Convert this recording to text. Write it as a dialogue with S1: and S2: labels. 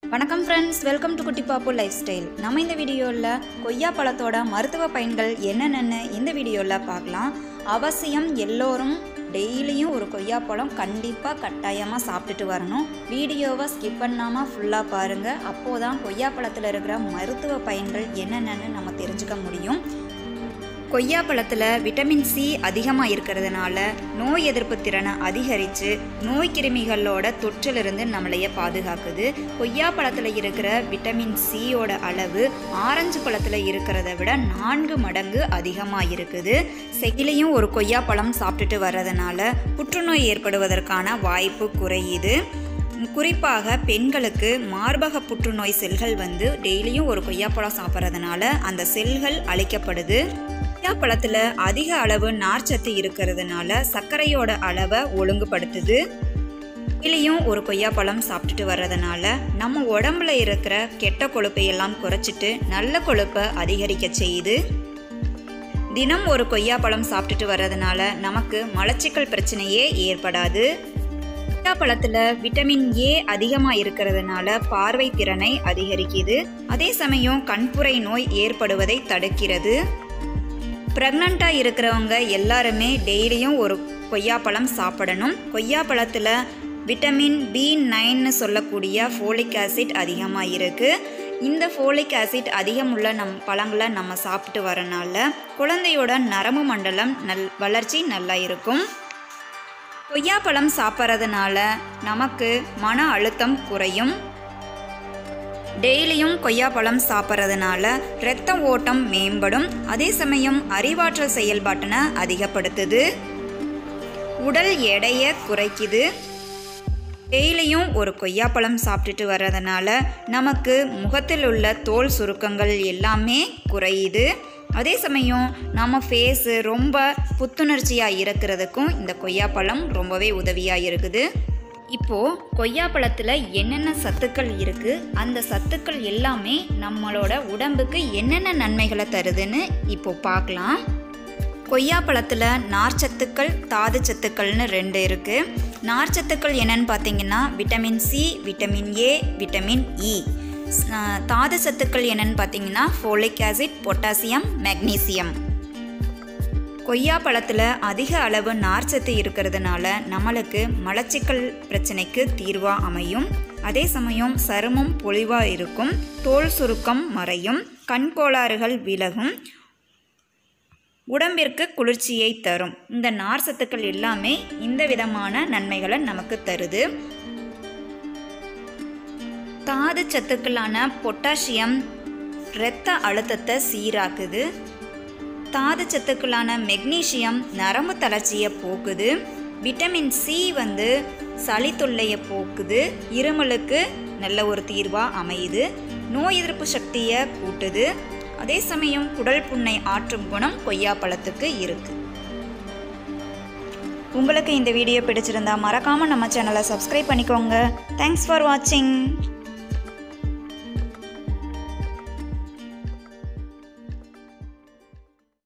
S1: வணக்கம் friends welcome to குட்டி பாப்பு லைஃப் ஸ்டைல் நம்ம இந்த வீடியோவில் கொய்யா பழத்தோட மருத்துவ பயன்கள் என்னென்னு இந்த வீடியோவில் பார்க்கலாம் அவசியம் எல்லோரும் டெய்லியும் ஒரு கொய்யாப்பழம் கண்டிப்பாக கட்டாயமாக சாப்பிட்டுட்டு வரணும் வீடியோவை ஸ்கிப் பண்ணாமல் ஃபுல்லாக பாருங்கள் அப்போது தான் கொய்யாப்பழத்தில் இருக்கிற மருத்துவ பயன்கள் என்னென்னு நம்ம தெரிஞ்சுக்க முடியும் கொய்யாப்பழத்தில் விட்டமின் சி அதிகமாக இருக்கிறதுனால நோய் எதிர்ப்பு திறனை அதிகரித்து நோய் கிருமிகளோட தொற்றிலிருந்து நம்மளைய பாதுகாக்குது கொய்யாப்பழத்தில் இருக்கிற விட்டமின் சியோட அளவு ஆரஞ்சு பழத்தில் இருக்கிறத விட நான்கு மடங்கு அதிகமாக இருக்குது செகிலையும் ஒரு கொய்யாப்பழம் சாப்பிட்டுட்டு வர்றதுனால புற்றுநோய் ஏற்படுவதற்கான வாய்ப்பு குறையுது குறிப்பாக பெண்களுக்கு மார்பக புற்றுநோய் செல்கள் வந்து டெய்லியும் ஒரு கொய்யாப்பழம் சாப்பிட்றதுனால அந்த செல்கள் அழிக்கப்படுது கொய்யாப்பழத்தில் அதிக அளவு நார்ச்சத்து இருக்கிறதுனால சர்க்கரையோட அளவை ஒழுங்குபடுத்துது டெய்லியும் ஒரு கொய்யாப்பழம் சாப்பிட்டுட்டு வர்றதுனால நம்ம உடம்புல இருக்கிற கெட்ட கொழுப்பை எல்லாம் குறைச்சிட்டு நல்ல கொழுப்பை அதிகரிக்க செய்யுது தினம் ஒரு கொய்யாப்பழம் சாப்பிட்டுட்டு வர்றதுனால நமக்கு மலச்சிக்கல் பிரச்சனையே ஏற்படாது கொய்யாப்பழத்தில் விட்டமின் ஏ அதிகமாக இருக்கிறதுனால பார்வை திறனை அதிகரிக்குது அதே சமயம் கண்புரை நோய் ஏற்படுவதை தடுக்கிறது ப்ரெக்னண்ட்டாக இருக்கிறவங்க எல்லாருமே டெய்லியும் ஒரு கொய்யாப்பழம் சாப்பிடணும் கொய்யாப்பழத்தில் விட்டமின் பி நைன்னு சொல்லக்கூடிய ஃபோலிக் ஆசிட் அதிகமாக இருக்குது இந்த ஃபோலிக் ஆசிட் அதிகமுள்ள நம் பழங்களை நம்ம சாப்பிட்டு வரனால குழந்தையோட நரம்பு மண்டலம் நல் வளர்ச்சி நல்லா இருக்கும் கொய்யாப்பழம் சாப்பிட்றதுனால நமக்கு மன அழுத்தம் குறையும் டெய்லியும் கொய்யாப்பழம் சாப்பிட்றதுனால இரத்த ஓட்டம் மேம்படும் அதே சமயம் அறிவாற்றல் செயல்பாட்டினை அதிகப்படுத்துது உடல் எடையை குறைக்குது டெய்லியும் ஒரு கொய்யாப்பழம் சாப்பிட்டுட்டு வர்றதுனால நமக்கு முகத்தில் உள்ள தோல் சுருக்கங்கள் எல்லாமே குறையுது அதே சமயம் நம்ம ஃபேஸு ரொம்ப புத்துணர்ச்சியாக இருக்கிறதுக்கும் இந்த கொய்யாப்பழம் ரொம்பவே உதவியாக இருக்குது இப்போது கொய்யாப்பழத்தில் என்னென்ன சத்துக்கள் இருக்குது அந்த சத்துக்கள் எல்லாமே நம்மளோட உடம்புக்கு என்னென்ன நன்மைகளை தருதுன்னு இப்போ பார்க்கலாம் கொய்யாப்பழத்தில் நார்ச்சத்துக்கள் தாது சத்துக்கள்னு ரெண்டு இருக்குது நார்ச்சத்துக்கள் என்னன்னு பார்த்தீங்கன்னா vitamin C vitamin A vitamin E தாது சத்துக்கள் என்னன்னு பார்த்தீங்கன்னா ஃபோலிக் ஆசிட் பொட்டாசியம் மெக்னீசியம் கொய்யா பழத்தில் அதிக அளவு நார்ச்சத்து இருக்கிறதுனால நம்மளுக்கு மலச்சிக்கல் பிரச்சனைக்கு தீர்வாக அமையும் அதே சமயம் சருமம் பொலிவாக இருக்கும் தோல் சுருக்கம் மறையும் கண் கோளாறுகள் விலகும் உடம்பிற்கு குளிர்ச்சியை தரும் இந்த நார் சத்துக்கள் எல்லாமே இந்த விதமான நன்மைகளை நமக்கு தருது தாது சத்துக்களான பொட்டாசியம் இரத்த அழுத்தத்தை சீராக்குது தாது சத்துக்களான மெக்னீஷியம் நரம்பு தளர்ச்சியை போக்குது விட்டமின் சி வந்து சளி தொல்லையை போக்குது இருமலுக்கு நல்ல ஒரு தீர்வாக அமையுது நோய் எதிர்ப்பு சக்தியை கூட்டுது அதே சமயம் குடல் புண்ணை ஆற்றும் குணம் கொய்யாப்பழத்துக்கு இருக்குது உங்களுக்கு இந்த வீடியோ பிடிச்சிருந்தா மறக்காமல் நம்ம சேனலை சப்ஸ்கிரைப் பண்ணிக்கோங்க தேங்க்ஸ் ஃபார் வாட்சிங்